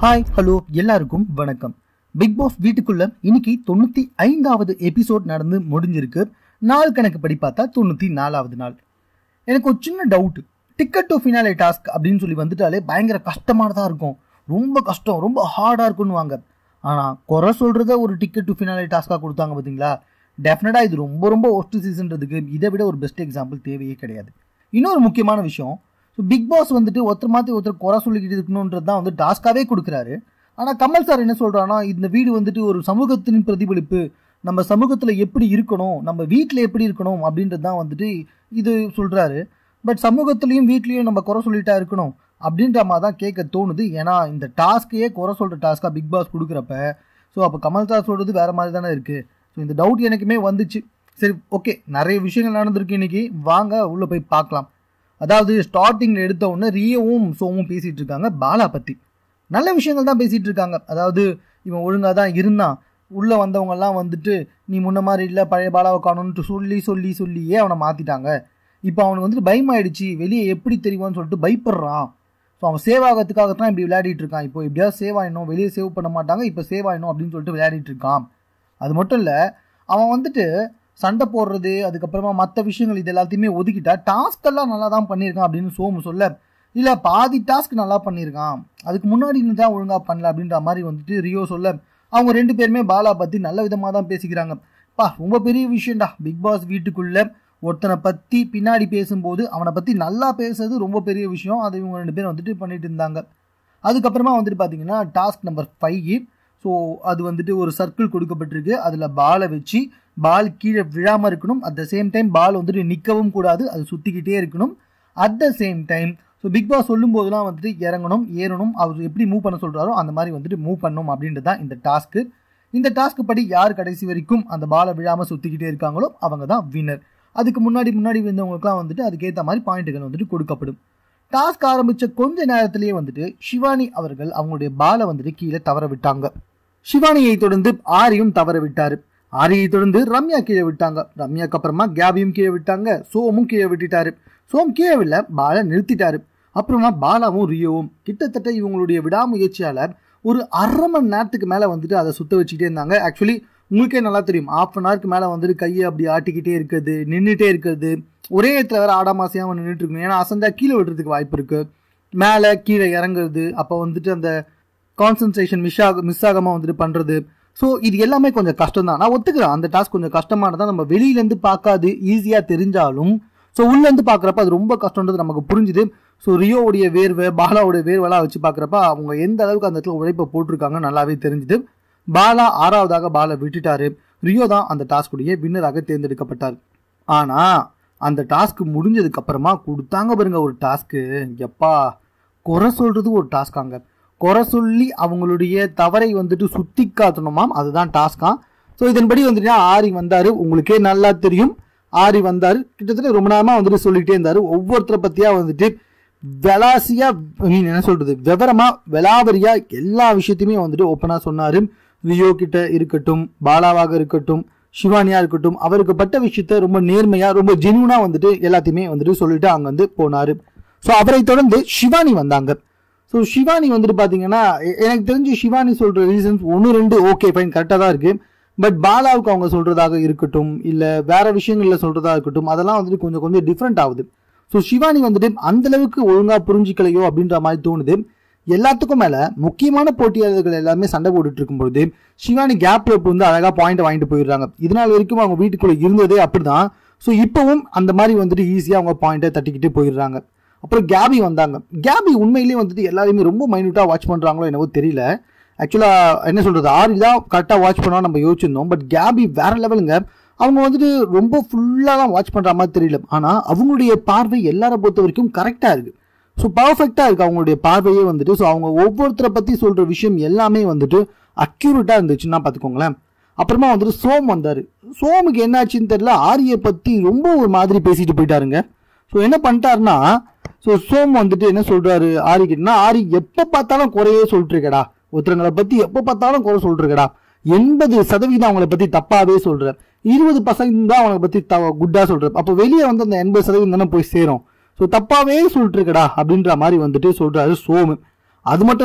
hi hello எல்லாருக்கும் வணக்கம் big pass வீட்டுக்குள்ள இன்னைக்கு தொண்ணூத்தி ஐந்தாவது எபிசோட் நடந்து முடிஞ்சிருக்கு நாள் கணக்கு படி பார்த்தா தொண்ணூத்தி நாலாவது நாள் எனக்கு ஒரு சின்ன doubt ticket to finale task அப்படின்னு சொல்லி வந்துட்டாலே பயங்கர கஷ்டமானதா இருக்கும் ரொம்ப கஷ்டம் ரொம்ப ஹார்டா இருக்கும்னு வாங்க ஆனா குறை சொல்றத ஒரு டிக்கெட் டு ஃபினாலே டாஸ்கா கொடுத்தாங்க பாத்தீங்களா டெஃபினட்டா இது ரொம்ப ரொம்ப ஒஸ்ட் சீசன்றதுக்கு இதை விட ஒரு பெஸ்ட் எக்ஸாம்பிள் தேவையே கிடையாது இன்னொரு முக்கியமான விஷயம் ஸோ பிக் பாஸ் வந்துட்டு ஒருத்தர் மாற்றி ஒருத்தர் குறை சொல்லிக்கிட்டு இருக்கணுன்றது தான் வந்து டாஸ்காவே கொடுக்குறாரு ஆனால் கமல் சார் என்ன சொல்றாருன்னா இந்த வீடு வந்துட்டு ஒரு சமூகத்தின் பிரதிபலிப்பு நம்ம சமூகத்தில் எப்படி இருக்கணும் நம்ம வீட்டில் எப்படி இருக்கணும் அப்படின்றது தான் வந்துட்டு இது சொல்றாரு பட் சமூகத்திலையும் வீட்லேயும் நம்ம குறை சொல்லிட்டா இருக்கணும் அப்படின்ற மாதிரி தான் கேட்க தோணுது ஏன்னா இந்த டாஸ்க்கையே குறை சொல்கிற டாஸ்க்காக பிக் பாஸ் கொடுக்குறப்ப ஸோ அப்போ கமல் சார் சொல்கிறது வேற மாதிரி தானே இருக்குது ஸோ இந்த டவுட் எனக்குமே வந்துச்சு சரி ஓகே நிறைய விஷயங்கள் நடந்திருக்கு இன்னைக்கு வாங்க உள்ளே போய் பார்க்கலாம் அதாவது ஸ்டார்டிங்கில் எடுத்த உடனே ரியோவும் சோமும் பேசிகிட்டு இருக்காங்க பாலா பற்றி நல்ல விஷயங்கள் தான் பேசிகிட்டு இருக்காங்க அதாவது இவன் ஒழுங்காக தான் இருந்தான் உள்ளே வந்தவங்கெல்லாம் வந்துட்டு நீ முன்ன மாதிரி இல்லை பழைய பாலாவை காணும்னு சொல்லி சொல்லி சொல்லியே அவனை மாற்றிட்டாங்க இப்போ அவனுக்கு வந்துட்டு பயமாயிடுச்சு வெளியே எப்படி தெரியும்னு சொல்லிட்டு பயப்படுறான் ஸோ அவன் சேவ் ஆகிறதுக்காகத்தான் இப்படி விளையாடிட்டு இருக்கான் இப்போ எப்படியாவது சேவ் ஆயிடணும் வெளியே சேவ் பண்ண மாட்டாங்க இப்போ சேவ் ஆயிடணும் அப்படின்னு சொல்லிட்டு விளையாடிட்டு இருக்கான் அது மட்டும் இல்லை அவன் வந்துட்டு சண்டை போடுறது அதுக்கப்புறமா மற்ற விஷயங்கள் இது எல்லாத்தையுமே ஒதுக்கிட்டா டாஸ்க் எல்லாம் நல்லா தான் பண்ணியிருக்கான் அப்படின்னு சோமு சொல்ல இல்லை பாதி டாஸ்க் நல்லா பண்ணியிருக்கான் அதுக்கு முன்னாடி நீ தான் ஒழுங்காக பண்ணல அப்படின்ற மாதிரி வந்துட்டு ரியோ சொல்ல அவங்க ரெண்டு பேருமே பாலா பற்றி நல்ல விதமாக தான் பேசிக்கிறாங்க பா ரொம்ப பெரிய விஷயம்டா பிக் பாஸ் வீட்டுக்குள்ள ஒருத்தனை பற்றி பின்னாடி பேசும்போது அவனை பற்றி நல்லா பேசுறது ரொம்ப பெரிய விஷயம் அதை இவங்க ரெண்டு பேரும் வந்துட்டு பண்ணிட்டு இருந்தாங்க அதுக்கப்புறமா வந்துட்டு பார்த்தீங்கன்னா டாஸ்க் நம்பர் ஃபைவ் ஸோ அது வந்துட்டு ஒரு சர்க்கிள் கொடுக்கப்பட்டிருக்கு அதில் பாலை வச்சு பால் கீழே விழாமல் இருக்கணும் at the same time ball வந்துட்டு நிற்கவும் கூடாது அது சுற்றிக்கிட்டே இருக்கணும் at the same time so Bigg Boss சொல்லும் போதெல்லாம் வந்துட்டு இறங்கணும் ஏறணும் அவர் எப்படி மூவ் பண்ண சொல்கிறாரோ அந்த மாதிரி வந்துட்டு மூவ் பண்ணணும் அப்படின்றது தான் இந்த டாஸ்க்கு இந்த டாஸ்க்கு படி யார் கடைசி வரைக்கும் அந்த பாலை விழாமல் சுற்றிக்கிட்டே இருக்காங்களோ அவங்க தான் வின்னர் அதுக்கு முன்னாடி முன்னாடி வந்தவங்களுக்குலாம் வந்துட்டு அதுக்கேற்ற மாதிரி பாயிண்ட்டுகள் வந்துட்டு கொடுக்கப்படும் டாஸ்க் ஆரம்பித்த கொஞ்ச நேரத்திலேயே வந்துட்டு சிவானி அவர்கள் அவங்களுடைய பாலை வந்துட்டு கீழே தவற விட்டாங்க சிவானியை தொடர்ந்து ஆரியும் தவற விட்டாரு ஆரியை தொடர்ந்து ரம்யா கீழே விட்டாங்க ரம்யாக்கு அப்புறமா கேபியும் கீழே விட்டாங்க சோமும் கீழே விட்டுட்டாரு சோம் கீழே வில்ல பாலை நிறுத்திட்டாரு அப்புறமா பாலாவும் ரியோவும் கிட்டத்தட்ட இவங்களுடைய விடாமுயற்சியால ஒரு அரை மணி நேரத்துக்கு மேலே வந்துட்டு அதை சுத்த வச்சுக்கிட்டே இருந்தாங்க ஆக்சுவலி உங்களுக்கே நல்லா தெரியும் ஆஃப் அன் ஹவருக்கு மேலே வந்துட்டு கையை அப்படி ஆட்டிக்கிட்டே இருக்கிறது நின்றுட்டே இருக்கிறது ஒரே இடத்துல வேற ஆடாமாசையாக நின்றுட்டு இருக்கணும் ஏன்னா அசந்தா கீழே விடுறதுக்கு வாய்ப்பு இருக்கு மேலே கீழே இறங்குறது அப்போ வந்துட்டு அந்த கான்சன்ட்ரேஷன் மிஸ் ஆக மிஸ் ஆகாமல் வந்துட்டு பண்ணுறது ஸோ இது எல்லாமே கொஞ்சம் கஷ்டம் தான் நான் ஒத்துக்கிறேன் அந்த டாஸ்க் கொஞ்சம் கஷ்டமானதான் நம்ம வெளியிலேருந்து பார்க்காது ஈஸியாக தெரிஞ்சாலும் ஸோ உள்ளேருந்து பார்க்குறப்ப அது ரொம்ப கஷ்டன்றது நமக்கு புரிஞ்சுது ஸோ ரியோவுடைய வேர்வை பாலாவுடைய வேர்வெல்லாம் வச்சு பார்க்குறப்ப அவங்க எந்த அளவுக்கு அந்த இடத்துல உழைப்பை போட்டிருக்காங்க நல்லாவே தெரிஞ்சுது பாலா ஆறாவதாக பாலை விட்டுட்டாரு ரியோ தான் அந்த டாஸ்குடைய வின்னராக தேர்ந்தெடுக்கப்பட்டார் ஆனால் அந்த டாஸ்க் முடிஞ்சதுக்கு அப்புறமா கொடுத்தாங்க பாருங்க ஒரு டாஸ்க்கு எப்பா குறை சொல்றது ஒரு டாஸ்காங்க குறை சொல்லி அவங்களுடைய தவறை வந்துட்டு சுத்தி காட்டணுமாம் அதுதான் டாஸ்கா ஸோ இதன்படி வந்துட்டு ஆரி வந்தாரு உங்களுக்கே நல்லா தெரியும் ஆரி வந்தாரு கிட்டத்தட்ட ரொம்ப நேரமா வந்துட்டு சொல்லிட்டே இருந்தாரு ஒவ்வொருத்தரை பத்தியா வந்துட்டு வெலாசியா மீன் என்ன சொல்றது விவரமா வெலாவரியா எல்லா விஷயத்தையுமே வந்துட்டு ஓப்பனா சொன்னாரு ரியோ கிட்ட இருக்கட்டும் பாலாவாக இருக்கட்டும் சிவானியா இருக்கட்டும் அவருக்கு பட்ட விஷயத்த ரொம்ப நேர்மையா ரொம்ப ஜென்யூனா வந்துட்டு எல்லாத்தையுமே வந்துட்டு சொல்லிட்டு அங்க வந்து போனாரு ஸோ அவரை தொடர்ந்து சிவானி வந்தாங்க ஸோ சிவானி வந்துட்டு பார்த்தீங்கன்னா எ- எனக்கு தெரிஞ்சு சிவானி சொல்ற ரீசன்ஸ் ஒன்று ரெண்டு ஓகே ஃபைன் கரெக்டாக தான் இருக்கு பட் பாலாவுக்கு அவங்க சொல்றதாக இருக்கட்டும் இல்லை வேற விஷயங்கள்ல சொல்றதா இருக்கட்டும் அதெல்லாம் வந்துட்டு கொஞ்சம் கொஞ்சம் டிஃப்ரெண்ட் ஆகுது ஸோ சிவானி வந்துட்டு அந்த அளவுக்கு ஒழுங்கா புரிஞ்சிக்கலையோ அப்படின்ற மாதிரி தோணுது எல்லாத்துக்கும் மேல முக்கியமான போட்டியாளர்கள் எல்லாமே சண்டை போட்டுட்டு இருக்கும்பொழுது சிவானி கேப் ரோப் வந்து அழகா பாயிண்ட் வாங்கிட்டு போயிடுறாங்க இதனால் வரைக்கும் அவங்க வீட்டுக்குள்ள இருந்ததே அப்படிதான் ஸோ இப்பவும் அந்த மாதிரி வந்துட்டு ஈஸியா அவங்க பாயிண்ட்டை தட்டிக்கிட்டு போயிடுறாங்க அப்புறம் கேபி வந்தாங்க கேபி உண்மையிலேயே வந்துட்டு எல்லாரையுமே ரொம்ப மைனூட்டாக வாட்ச் பண்ணுறாங்களோ என்னவோ தெரியல ஆக்சுவலாக என்ன சொல்கிறது ஆரி தான் கரெக்டாக வாட்ச் பண்ணோம் நம்ம யோசிச்சிருந்தோம் பட் கேபி வேற லெவலுங்க அவங்க வந்துட்டு ரொம்ப ஃபுல்லாக தான் வாட்ச் பண்ணுற மாதிரி தெரியல ஆனால் அவங்களுடைய பார்வை எல்லாரை பொறுத்த வரைக்கும் கரெக்டாக இருக்குது ஸோ பர்ஃபெக்டாக இருக்குது அவங்களுடைய பார்வையே வந்துட்டு ஸோ அவங்க ஒவ்வொருத்தரை பற்றி சொல்கிற விஷயம் எல்லாமே வந்துட்டு அக்யூரேட்டாக இருந்துச்சுன்னா பார்த்துக்கோங்களேன் அப்புறமா வந்துட்டு சோம் வந்தார் சோமுக்கு என்னாச்சுன்னு தெரியல ஆரியை பற்றி ரொம்ப ஒரு மாதிரி பேசிட்டு போயிட்டாருங்க ஸோ என்ன பண்ணிட்டாருன்னா ஸோ சோம் வந்துட்டு என்ன சொல்றாரு ஆரி கிட்டனா ஆரி எப்போ பார்த்தாலும் குறையே சொல்லிட்டு இருக்கடா ஒருத்தரங்களை பற்றி எப்போ பார்த்தாலும் குறை சொல்லிட்டு இருக்கடா எண்பது சதவீதம் அவங்கள பற்றி தப்பாவே சொல்ற இருபது பர்சன்ட் தான் அவங்கள பற்றி த குட்டாக சொல்ற அப்போ வெளியே வந்து அந்த எண்பது சதவீதம் தானே போய் சேரும் ஸோ தப்பாவே சொல்லிட்டு இருக்கடா அப்படின்ற மாதிரி வந்துட்டு சொல்றாரு சோமு அது மட்டும் இல்லை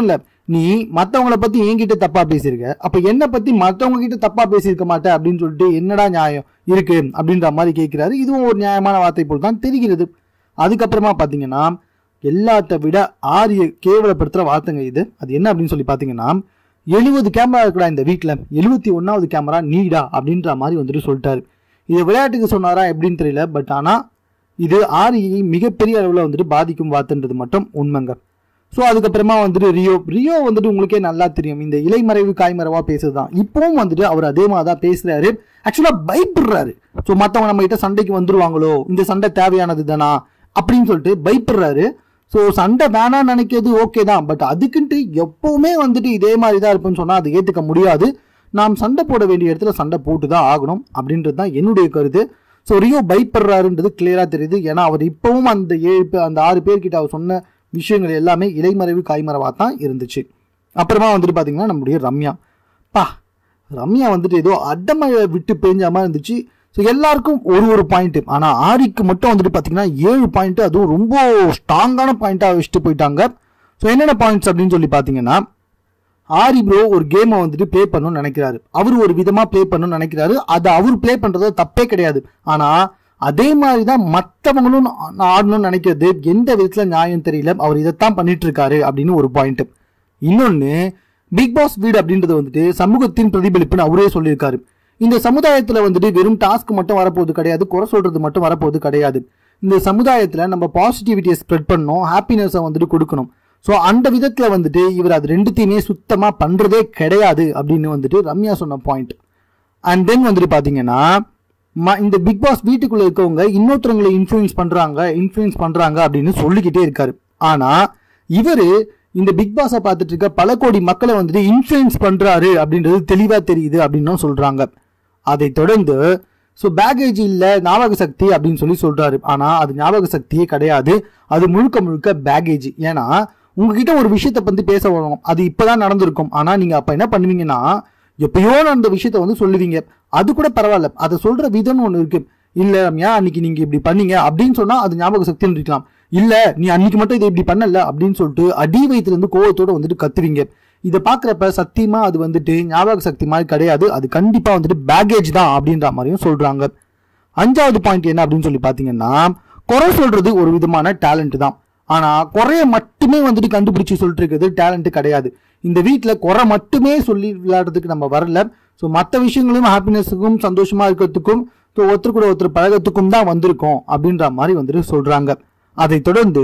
நீ மத்தவங்கள பத்தி என்கிட்ட தப்பா பேசியிருக்க அப்ப என்ன பத்தி மத்தவங்க கிட்ட தப்பா பேசியிருக்க மாட்டே அப்படின்னு சொல்லிட்டு என்னடா நியாயம் இருக்கு அப்படின்ற மாதிரி கேட்கிறாரு இதுவும் ஒரு நியாயமான வார்த்தை போல் தான் தெரிகிறது அதுக்கப்புறமா பாத்தீங்கன்னா எல்லாத்த விட ஆரிய கேவலப்படுத்துற வார்த்தைங்க இது அது என்ன அப்படின்னு சொல்லி பாத்தீங்கன்னா எழுபது கேமரா இருக்குடா இந்த வீட்டில் எழுபத்தி ஒன்னாவது கேமரா நீடா அப்படின்ற மாதிரி வந்துட்டு சொல்லிட்டாரு இது விளையாட்டுக்கு சொன்னாரா எப்படின்னு தெரியல பட் ஆனால் இது ஆரியை மிகப்பெரிய அளவில் வந்துட்டு பாதிக்கும் வார்த்தைன்றது மட்டும் உண்மைங்க ஸோ அதுக்கப்புறமா வந்துட்டு ரியோ ரியோ வந்துட்டு உங்களுக்கே நல்லா தெரியும் இந்த இலைமறைவு காய்மறைவா பேசுறது தான் இப்பவும் வந்துட்டு அவர் அதே மாதிரி தான் பேசுறாரு ஆக்சுவலாக பயப்படுறாரு ஸோ மற்றவங்க நம்ம கிட்ட சண்டைக்கு வந்துருவாங்களோ இந்த சண்டை தேவையானது தானா அப்படின்னு சொல்லிட்டு பயப்படுறாரு ஸோ சண்டை வேணாம்னு நினைக்கிறது ஓகே தான் பட் அதுக்குன்ட்டு எப்பவுமே வந்துட்டு இதே மாதிரி தான் இருப்புன்னு சொன்னால் அதை ஏற்றுக்க முடியாது நாம் சண்டை போட வேண்டிய இடத்துல சண்டை போட்டு தான் ஆகணும் அப்படின்றது தான் என்னுடைய கருத்து ஸோ ரியோ பயப்படுறாருன்றது கிளியராக தெரியுது ஏன்னா அவர் இப்பவும் அந்த ஏழு பே- அந்த ஆறு பேர்கிட்ட அவர் சொன்ன விஷயங்கள் எல்லாமே இலைமறைவு காய்மறைவாக தான் இருந்துச்சு அப்புறமா வந்துட்டு பார்த்தீங்கன்னா நம்முடைய ரம்யா பா ரம்யா வந்துட்டு ஏதோ அடமழை விட்டு பெஞ்ச மாதிரி இருந்துச்சு ஸோ எல்லாருக்கும் ஒரு ஒரு பாயிண்ட் ஆனால் ஆரிக்கு மட்டும் வந்துட்டு பார்த்தீங்கன்னா ஏழு பாயிண்ட் அதுவும் ரொம்ப ஸ்ட்ராங்கான பாயிண்ட்டாக வச்சுட்டு போயிட்டாங்க ஸோ என்னென்ன பாயிண்ட்ஸ் அப்படின்னு சொல்லி பார்த்தீங்கன்னா ஆரி ப்ரோ ஒரு கேமை வந்துட்டு ப்ளே பண்ணணும்னு நினைக்கிறாரு அவர் ஒரு விதமா ப்ளே பண்ணணும்னு நினைக்கிறாரு அது அவர் ப்ளே பண்றது தப்பே கிடையாது ஆனா அதே மாதிரி தான் மற்றவங்களும் ஆடணும்னு நினைக்கிறது எந்த விதத்துல நியாயம் தெரியல அவர் இதைத்தான் பண்ணிட்டு இருக்காரு அப்படின்னு ஒரு பாயிண்ட் இன்னொன்னு பிக் பாஸ் வீடு அப்படின்றது வந்துட்டு சமூகத்தின் பிரதிபலிப்புன்னு அவரே சொல்லியிருக்காரு இந்த சமுதாயத்துல வந்துட்டு வெறும் டாஸ்க் மட்டும் வரப்போகுது கிடையாது குறை சொல்றது மட்டும் வரப்போகுது கிடையாது இந்த சமுதாயத்துல நம்ம பாசிட்டிவிட்டியை ஸ்ப்ரெட் பண்ணணும் ஹாப்பினஸை வந்துட்டு கொடுக்கணும் ஸோ அந்த விதத்துல வந்துட்டு இவர் அது ரெண்டுத்தையுமே சுத்தமா பண்றதே கிடையாது அப்படின்னு வந்துட்டு ரம்யா சொன்ன பாயிண்ட் அண்ட் தென் வந்துட்டு பாத்தீங்கன்னா ம- இந்த பிக் பாஸ் வீட்டுக்குள்ள இருக்கவங்க இன்னொருத்தவங்களை இன்ஃப்ளூயன்ஸ் பண்றாங்க இன்ஃப்ளூயன்ஸ் பண்றாங்க அப்படின்னு சொல்லிக்கிட்டே இருக்காரு ஆனா இவரு இந்த பிக் பாஸை பார்த்துட்டு இருக்க பல கோடி மக்களை வந்துட்டு இன்ஃப்ளூயன்ஸ் பண்றாரு அப்படின்றது தெளிவா தெரியுது அப்படின்னு சொல்றாங்க அதை தொடர்ந்து ஸோ பேகேஜ் இல்ல ஞாபக சக்தி அப்படின்னு சொல்லி சொல்றாரு ஆனா அது ஞாபக சக்தியே கிடையாது அது முழுக்க முழுக்க பேகேஜ் ஏன்னா உங்ககிட்ட ஒரு விஷயத்தை பத்தி பேச வரும் அது இப்பதான் நடந்திருக்கும் ஆனா நீங்க அப்ப என்ன பண்ணுவீங்கன்னா எப்பயோ நடந்த விஷயத்த வந்து சொல்லுவீங்க அது கூட பரவாயில்ல அதை சொல்ற விதம்னு ஒண்ணு இருக்கு இல்ல ரம்யா அன்னைக்கு நீங்க இப்படி பண்ணீங்க அப்படின்னு சொன்னா அது ஞாபக சக்தின்னு இருக்கலாம் இல்ல நீ அன்னைக்கு மட்டும் இதை இப்படி பண்ணல அப்படின்னு சொல்லிட்டு அடி வயிற்றுல இருந்து கோவத்தோட வந்துட்டு கத்துவீங்க இதை பாக்குறப்ப சத்தியமா அது வந்துட்டு ஞாபக சக்தி மாதிரி கிடையாது அது கண்டிப்பா வந்துட்டு பேகேஜ் தான் அப்படின்ற மாதிரியும் சொல்றாங்க அஞ்சாவது பாயிண்ட் என்ன அப்படின்னு சொல்லி பாத்தீங்கன்னா குறை சொல்றது ஒரு விதமான டேலண்ட் தான் ஆனா குறைய மட்டுமே வந்துட்டு கண்டுபிடிச்சு சொல்லிட்டு இருக்கிறது டேலண்ட் கிடையாது இந்த வீட்ல குறை மட்டுமே சொல்லி விளையாடுறதுக்கு நம்ம வரல ஸோ மற்ற விஷயங்களும் ஹாப்பினஸுக்கும் சந்தோஷமா இருக்கிறதுக்கும் ஸோ ஒருத்தர் கூட ஒருத்தர் பழகத்துக்கும் தான் வந்திருக்கோம் அப்படின்ற மாதிரி வந்துட்டு சொல்றாங்க அதை தொடர்ந்து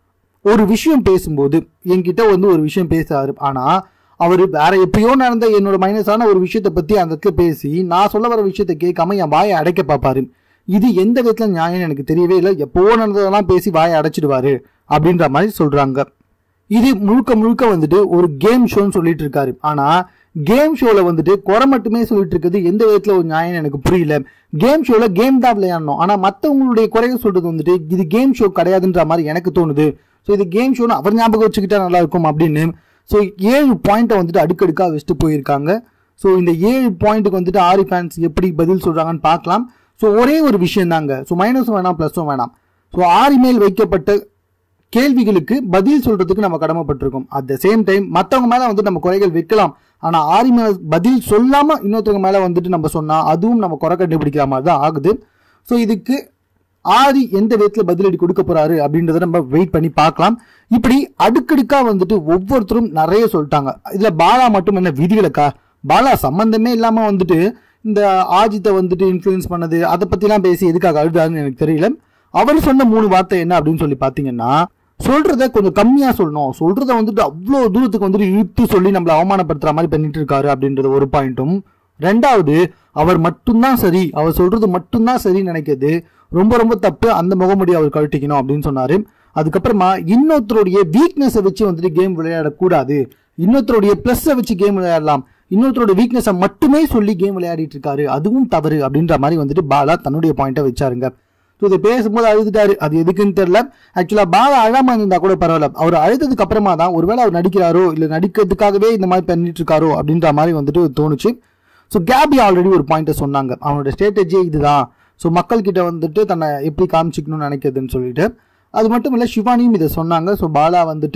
ஒரு விஷயம் பேசும்போது என்கிட்ட வந்து ஒரு விஷயம் பேசுறாரு ஆனா அவர் வேற எப்பயோ நடந்த என்னோட மைனஸான ஒரு விஷயத்த பத்தி அந்த இடத்துல பேசி நான் சொல்ல வர விஷயத்த கேட்காம என் வாயை அடைக்க பார்ப்பாரு இது எந்த விதத்துல நியாயம் எனக்கு தெரியவே இல்லை எப்போ நடந்ததெல்லாம் பேசி வாயை அடைச்சிடுவாரு அப்படின்ற மாதிரி சொல்றாங்க இது முழுக்க முழுக்க வந்துட்டு ஒரு கேம் ஷோன்னு சொல்லிட்டு இருக்காரு ஆனா கேம் ஷோல வந்துட்டு குறை மட்டுமே சொல்லிட்டு இருக்கிறது எந்த விதத்துல ஒரு நியாயம் எனக்கு புரியல கேம் ஷோல கேம் தான் விளையாடணும் ஆனா மத்தவங்களுடைய குறைய சொல்றது வந்துட்டு இது கேம் ஷோ கிடையாதுன்ற மாதிரி எனக்கு தோணுது ஸோ இது கேம் ஷோன்னு அவர் ஞாபகம் வச்சுக்கிட்டா நல்லா இருக்கும் அப்படின்னு ஸோ ஏழு பாயிண்ட்டை வந்துட்டு அடுக்கடுக்கா வச்சுட்டு போயிருக்காங்க ஸோ இந்த ஏழு பாயிண்ட்டுக்கு வந்துட்டு ஆரி ஃபேன்ஸ் எப்படி பதில் சொல்றாங்கன்னு பார்க்கலாம் ஸோ ஒரே ஒரு விஷயம் தாங்க ஸோ மைனஸும் வேணாம் ப்ளஸும் வேணாம் ஸோ ஆரி மேல் வைக்கப்பட்ட கேள்விகளுக்கு பதில் சொல்றதுக்கு நம்ம கடமைப்பட்டிருக்கோம் அட் த சேம் டைம் மற்றவங்க மேல வந்து நம்ம குறைகள் வைக்கலாம் ஆனா ஆரி மேல பதில் சொல்லாம இன்னொருத்தவங்க மேல வந்துட்டு நம்ம சொன்னா அதுவும் நம்ம குறை கண்டுபிடிக்கிற மாதிரி தான் ஆகுது ஸோ இதுக்கு ஆரி எந்த விதத்துல பதிலடி கொடுக்க போறாரு அப்படின்றத நம்ம வெயிட் பண்ணி பார்க்கலாம் இப்படி அடுக்கடுக்கா வந்துட்டு ஒவ்வொருத்தரும் நிறைய சொல்லிட்டாங்க இதுல பாலா மட்டும் என்ன விதிவிலக்கா பாலா சம்பந்தமே இல்லாம வந்துட்டு இந்த ஆஜித்தை வந்துட்டு இன்ஃப்ளூயன்ஸ் பண்ணது அதை பத்திலாம் பேசி எதுக்காக அழுதாருன்னு எனக்கு தெரியல அவர் சொன்ன மூணு வார்த்தை என்ன அப்படின்னு சொல்லி பாத்தீங்கன்னா சொல்றத கொஞ்சம் கம்மியா சொல்லணும் சொல்றத வந்துட்டு அவ்வளோ தூரத்துக்கு வந்துட்டு இழுத்து சொல்லி நம்மளை அவமானப்படுத்துற மாதிரி பண்ணிட்டு இருக்காரு அப்படின்றது ஒரு பாயிண்ட்டும் ரெண்டாவது அவர் மட்டும்தான் சரி அவர் சொல்றது மட்டும்தான் சரின்னு நினைக்கிறது ரொம்ப ரொம்ப தப்பு அந்த முகமுடி அவர் கழட்டிக்கணும் அப்படின்னு சொன்னாரு அதுக்கப்புறமா இன்னொருத்தருடைய வீக்னஸை வச்சு வந்துட்டு கேம் விளையாடக்கூடாது இன்னொருத்தருடைய பிளஸ்ஸை வச்சு கேம் விளையாடலாம் இன்னொருத்தரோட வீக்னஸை மட்டுமே சொல்லி கேம் விளையாடிட்டு இருக்காரு அதுவும் தவறு அப்படின்ற மாதிரி வந்துட்டு பாலா தன்னுடைய பாயிண்ட்டை வச்சாருங்க ஸோ இதை பேசும்போது அழுதுட்டாரு அது எதுக்குன்னு தெரியல ஆக்சுவலா பாலா அழாம இருந்தா கூட பரவாயில்ல அவர் அழுததுக்கு அப்புறமா தான் ஒருவேளை அவர் நடிக்கிறாரோ இல்ல நடிக்கிறதுக்காகவே இந்த மாதிரி பண்ணிட்டு இருக்காரோ அப்படின்ற மாதிரி வந்துட்டு தோணுச்சு ஸோ கேபி ஆல்ரெடி ஒரு பாயிண்ட்டை சொன்னாங்க அவனோட ஸ்ட்ராட்டஜியே இதுதான் ஸோ மக்கள் கிட்ட வந்துட்டு தன்னை எப்படி காமிச்சிக்கணும்னு நினைக்கிறதுன்னு சொல்லிட்டு அது மட்டும் இல்லை சிவானியும் இதை சொன்னாங்க ஸோ பாலா வந்துட்டு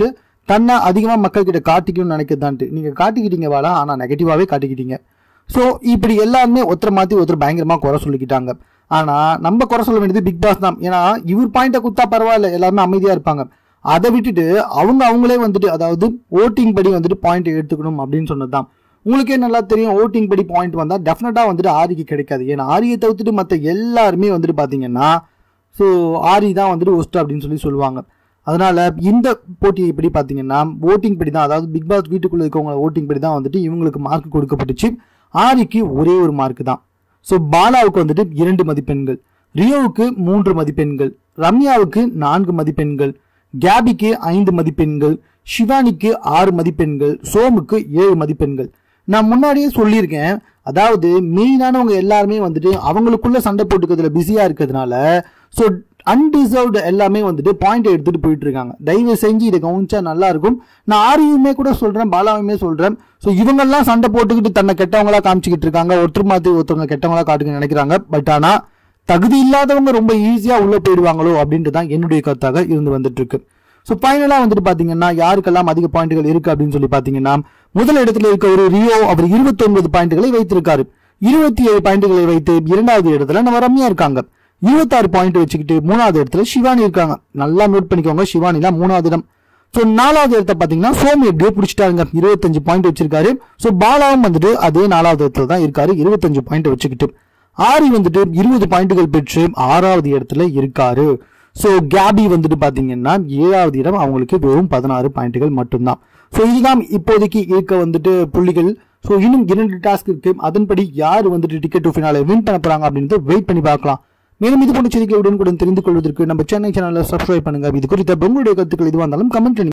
தன்னை அதிகமாக மக்கள் கிட்ட காட்டிக்கணும்னு நினைக்கிறதான்ட்டு நீங்கள் காட்டிக்கிட்டீங்க வாடா ஆனால் நெகட்டிவாகவே காட்டிக்கிட்டீங்க ஸோ இப்படி எல்லாருமே ஒருத்தர் மாற்றி ஒருத்தர் பயங்கரமாக குறை சொல்லிக்கிட்டாங்க ஆனால் நம்ம குறை சொல்ல வேண்டியது பிக் பாஸ் தான் ஏன்னா இவர் பாயிண்ட்டை குத்தா பரவாயில்ல எல்லாருமே அமைதியாக இருப்பாங்க அதை விட்டுட்டு அவங்க அவங்களே வந்துட்டு அதாவது ஓட்டிங் படி வந்துட்டு பாயிண்ட் எடுத்துக்கணும் அப்படின்னு சொன்னது தான் உங்களுக்கே நல்லா தெரியும் ஓட்டிங் படி பாயிண்ட் வந்தால் டெஃபினட்டாக வந்துட்டு ஆரிக்கு கிடைக்காது ஏன்னா ஆரியை தவிர்த்துட்டு மற்ற எல்லாருமே வந்துட்டு பார்த்தீங்கன்னா ஸோ ஆரி தான் வந்துட்டு ஒஸ்ட் அப்படின்னு சொல்லி சொல்லுவாங்க அதனால இந்த போட்டி எப்படி பார்த்தீங்கன்னா ஓட்டிங் படி தான் அதாவது பிக் பாஸ் வீட்டுக்குள்ள இருக்கவங்க ஓட்டிங் படி தான் வந்துட்டு இவங்களுக்கு மார்க் கொடுக்கப்பட்டுச்சு ஆரிக்கு ஒரே ஒரு மார்க் தான் ஸோ பாலாவுக்கு வந்துட்டு இரண்டு மதிப்பெண்கள் ரியோவுக்கு மூன்று மதிப்பெண்கள் ரம்யாவுக்கு நான்கு மதிப்பெண்கள் கேபிக்கு ஐந்து மதிப்பெண்கள் சிவானிக்கு ஆறு மதிப்பெண்கள் சோமுக்கு ஏழு மதிப்பெண்கள் நான் முன்னாடியே சொல்லியிருக்கேன் அதாவது மெயினானவங்க எல்லாருமே வந்துட்டு அவங்களுக்குள்ள சண்டை போட்டுக்கிறதுல பிஸியா இருக்கிறதுனால ஸோ அன்டிசர்வ்டு எல்லாமே வந்துட்டு பாயிண்ட் எடுத்துட்டு போயிட்டு இருக்காங்க தயவு செஞ்சு இதை கவனிச்சா நல்லா இருக்கும் நான் ஆரியுமே கூட சொல்றேன் பாலாவையுமே சொல்றேன் ஸோ இவங்கெல்லாம் சண்டை போட்டுக்கிட்டு தன்னை கெட்டவங்களா காமிச்சிக்கிட்டு இருக்காங்க ஒருத்தர் மாத்தி ஒருத்தவங்க கெட்டவங்களா காட்டுக்க நினைக்கிறாங்க பட் ஆனா தகுதி இல்லாதவங்க ரொம்ப ஈஸியா உள்ள போயிடுவாங்களோ அப்படின்ட்டு தான் என்னுடைய கருத்தாக இருந்து வந்துட்டு இருக்கு ஸோ ஃபைனலாக வந்துட்டு பார்த்தீங்கன்னா யாருக்கெல்லாம் அதிக பாயிண்ட்கள் இருக்கு அப்படின்னு சொல்லி பார்த்தீங்கன்னா முதல் இடத்துல இருக்க ஒரு ரியோ அவர் 29 பாயிண்ட்களை வைத்திருக்காரு இருபத்தி ஏழு பாயிண்ட்களை வைத்து இரண்டாவது இடத்துல நம்ம ரம்யா இருக்காங்க இருபத்தாறு பாயிண்ட் வச்சுக்கிட்டு மூணாவது இடத்துல சிவானி இருக்காங்க நல்லா நோட் பண்ணிக்கோங்க சிவானிலாம் மூணாவது இடம் ஸோ நாலாவது இடத்த பார்த்தீங்கன்னா சோமி எப்படியோ பிடிச்சிட்டாங்க இருபத்தஞ்சு பாயிண்ட் வச்சிருக்காரு ஸோ பாலாவும் வந்துட்டு அதே நாலாவது இடத்துல தான் இருக்காரு இருபத்தஞ்சு பாயிண்ட் வச்சுக்கிட்டு ஆரி வந்துட்டு இருபது பாயிண்ட்டுகள் பெற்று ஆறாவது இடத்துல இருக்காரு ஸோ கேபி வந்துட்டு பார்த்தீங்கன்னா ஏழாவது இடம் அவங்களுக்கு வெறும் பதினாறு பாயிண்ட்டுகள் மட்டும்தான் ஸோ இதுதான் இப்போதைக்கு இருக்க வந்துட்டு புள்ளிகள் ஸோ இன்னும் இரண்டு டாஸ்க் இருக்கு அதன்படி யார் வந்துட்டு டிக்கெட் டு ஃபினாலே வின் பண்ண போறாங்க அப்படின்றத வெயிட் பண்ணி பார்க்கலாம் மேலும் இது போன்ற செய்திகளை உடனுக்குடன் தெரிந்து கொள்வதற்கு நம்ம சென்னை சேனலை சப்ஸ்கிரைப் பண்ணுங்க இது குறித்த உங்களுடைய கருத்துக்கள் எதுவாக இருந்தாலும் கமெண்ட்